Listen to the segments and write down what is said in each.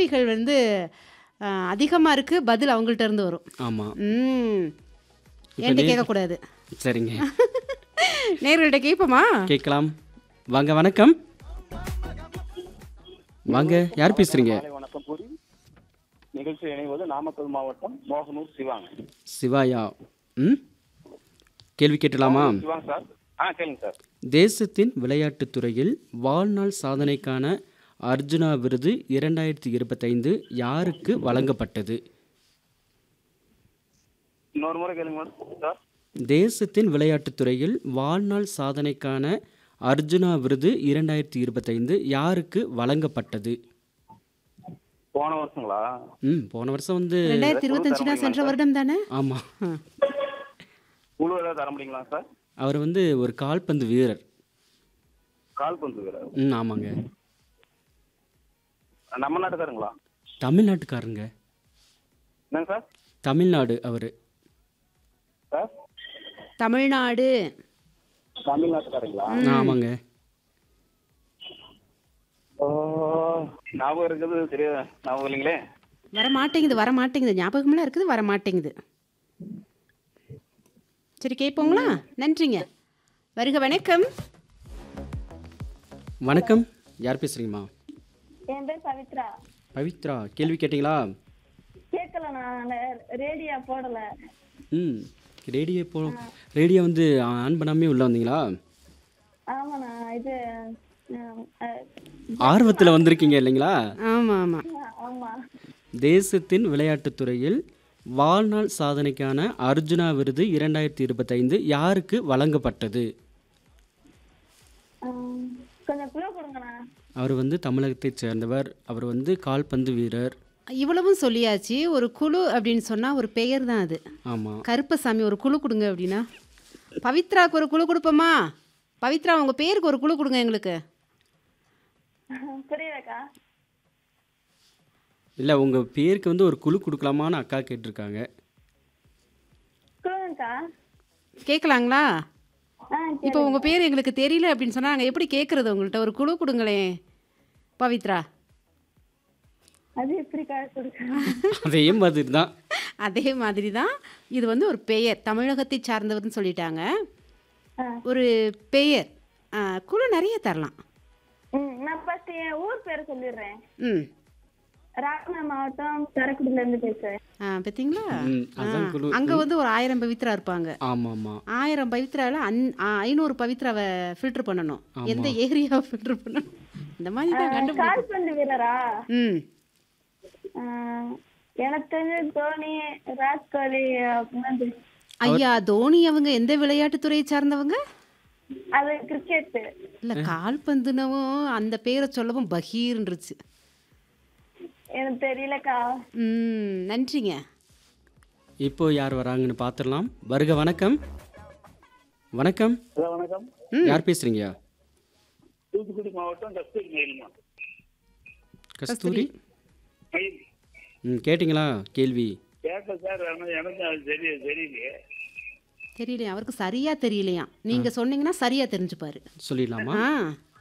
கேள்விகள் வந்து அதிகமாக இருக்குது பதில் அவங்கள்ட்ட இருந்து வரும் ஆமாம் ம் இப்ப என்கிட்ட நே- கேட்கக்கூடாது சரிங்க நேர்கள்ட்ட கேட்போமா கேட்கலாம் வாங்க வணக்கம் வாங்க யார் பேசுறீங்க மாலை வணக்கம் கூறி நிகழ்ச்சி இணைவது நாமக்கல் மாவட்டம் மோகனூர் சிவாங்க சிவாயா ம் கேள்வி கேட்டலாமா சிவாங்க சார் ஆ கேளுங்க சார் தேசத்தின் விளையாட்டுத் துறையில் வாழ்நாள் சாதனைக்கான அர்ஜுனா விருது இரண்டாயிரத்தி இருபத்தைந்து யாருக்கு வழங்கப்பட்டது இன்னொரு முறை கேளுங்க மேடம் சார் தேசத்தின் விளையாட்டுத் துறையில் வாழ்நாள் சாதனைக்கான அர்ஜுனா விருது இரண்டாயிரத்தி இருபத்தைந்து யாருக்கு வழங்கப்பட்டது போன வருஷங்களா ம் போன வருஷம் வந்து ரெண்டாயிரத்தி இருபத்தஞ்சுனா சென்ற வருடம் தானே ஆமாம் குழு ஏதாவது தர முடியுங்களா சார் அவர் வந்து ஒரு கால்பந்து வீரர் கால்பந்து வீரர் ம் ஆமாங்க நம்ம நாட்டுக்காரங்களா தமிழ்நாட்டுக்காரங்க என்னங்க சார் தமிழ்நாடு அவர் சார் தமிழ்நாடு தமிழ்நாட்டுக்காரங்களா ஆமாங்க ஓ ஞாபகம் இருக்குது சரியா ஞாபகம் இல்லைங்களே வர மாட்டேங்குது வர மாட்டேங்குது ஞாபகமெல்லாம் இருக்குது வர மாட்டேங்குது சரி கேட்போங்களா நன்றிங்க வருக வணக்கம் வணக்கம் யார் பேசுறீங்கம்மா என் பேர் பவித்ரா பவித்ரா கேள்வி கேட்டிங்களா கேட்கல நான் ரேடியோ போடல ம் ரேடியோ போ ரேடியோ வந்து ஆன் பண்ணாமே உள்ளே வந்தீங்களா ஆமாண்ணா இது ஆம், அஹ், ஆர்வத்தில் வந்திருக்கீங்க இல்லைங்களா ஆமாம் ஆமாம் ஆமா தேசத்தின் விளையாட்டுத் துறையில் வாழ்நாள் சாதனைக்கான அர்ஜுனா விருது இரண்டாயிரத்தி இருபத்தைந்து யாருக்கு வழங்கப்பட்டது ஆம், கொஞ்சம் குழு கொடுங்கண்ணா அவர் வந்து தமிழகத்தைச் சேர்ந்தவர் அவர் வந்து கால்பந்து வீரர் இவ்வளவும் சொல்லியாச்சு ஒரு குழு அப்படின்னு சொன்னால் ஒரு பெயர் தான் அது ஆமாம் கருப்பசாமி ஒரு குழு கொடுங்க அப்படின்னா பவித்ராக்கு ஒரு குழு கொடுப்போமா பவித்ரா உங்கள் பேருக்கு ஒரு குழு கொடுங்க எங்களுக்கு புரியலக்கா இல்லை உங்கள் பேருக்கு வந்து ஒரு குழு கொடுக்கலாமான்னு அக்கா கேட்டிருக்காங்க குழுங்கக்கா கேட்கலாங்களா ஆ இப்போ உங்கள் பேர் எங்களுக்கு தெரியல அப்படின்னு சொன்னால் நாங்கள் எப்படி கேட்குறது உங்கள்கிட்ட ஒரு குழு கொடுங்களேன் பவித்ரா அது எப்படிக்கா கொடுக்க அதே மாதிரி தான் அதே மாதிரி தான் இது வந்து ஒரு பெயர் தமிழகத்தை சார்ந்தவர்னு சொல்லிட்டாங்க ஆ. ஒரு பெயர் ஆ, குழு நிறைய தரலாம் ம் நான் ஃபர்ஸ்ட் என் ஊர் பேர் சொல்லிடுறேன் ம் ராமநாதபுரம் மாவட்டம் கரக்குடில இருந்து பேசுறேன் ஆ பார்த்தீங்களா ம், அதான் குழு அங்கே வந்து ஒரு ஆயிரம் பவித்ரா இருப்பாங்க ஆமாம் ஆமாம் ஆயிரம் பவித்ராவில் அன் ஆ, ஐநூறு பவித்ராவை ஃபில்டர் பண்ணணும் எந்த ஏரியாவை ஃபில்டர் பண்ணணும் இந்த மாதிரி தான் கண்டுபிடிக்கும் கால்பந்து வீரரா ம் ஆ, எனக்கு தெரிஞ்ச தோனி விராட் கோலி அப்படின்னு ஐயா தோனி அவங்க எந்த விளையாட்டுத் துறையை சார்ந்தவங்க அது கிரிக்கெட் இல்லை கால்பந்துனவும் அந்த பேரை சொல்லவும் பகீர்ன்றுச்சு எனக்கு தெரியலக்கா ம் நன்றிங்க இப்போ யார் வராங்கன்னு பார்த்துடலாம் வருக வணக்கம் வணக்கம் ஹலோ வணக்கம் யார் பேசுறீங்க தூத்துக்குடி மாவட்டம் கஸ்தூரி மயிலுமா கஸ்தூரி மயில் ம் கேட்டிங்களா கேள்வி கேட்டேன் சார் ஆனால் எனக்கு அது தெரிய தெரியலையே தெரியலையா அவருக்கு சரியா தெரியலையா நீங்க சொன்னீங்கன்னா சரியா தெரிஞ்சுப்பாரு சொல்லிடலாமா ஆ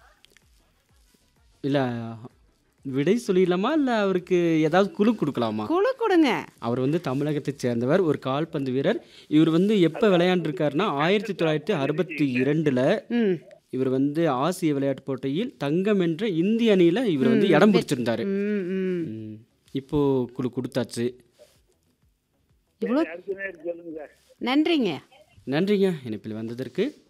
இல்லை விடை சொல்லிடலாமா இல்லை அவருக்கு ஏதாவது குழு கொடுக்கலாமா குழு கொடுங்க அவர் வந்து தமிழகத்தைச் சேர்ந்தவர் ஒரு கால்பந்து வீரர் இவர் வந்து எப்போ விளையாண்டுருக்காருன்னா ஆயிரத்தி தொள்ளாயிரத்தி அறுபத்தி இரண்டில் ம் இவர் வந்து ஆசிய விளையாட்டு போட்டியில் தங்கம் என்ற இந்திய அணியில் இவர் வந்து இடம் பிடிச்சிருந்தாரு ம் ம் ம். இப்போ குழு கொடுத்தாச்சு இவ்வளோ அடுத்த நேரம் சொல்லுங்க சார் நன்றிங்க நன்றிங்க இணைப்பில் வந்ததற்கு